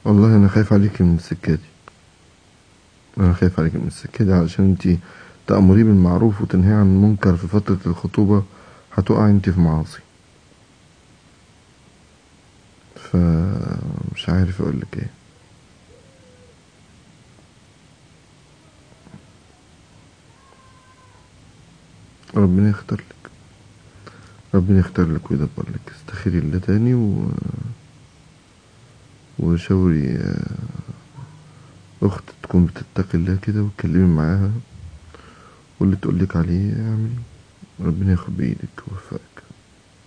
والله انا خايف عليك من السكة دي انا خايف عليك من السكة دي علشان انتي تأمري بالمعروف وتنهي عن المنكر في فترة الخطوبة هتقعي انتي في معاصي فمش عارف اقولك ايه ربنا يختار لك ربنا يختار لك ويدبر لك استخيري الله تاني و وشاوري اخت تكون بتتقي الله كده وتكلمي معاها واللي تقولك عليه اعملي ربنا ياخد بايدك ويوفقك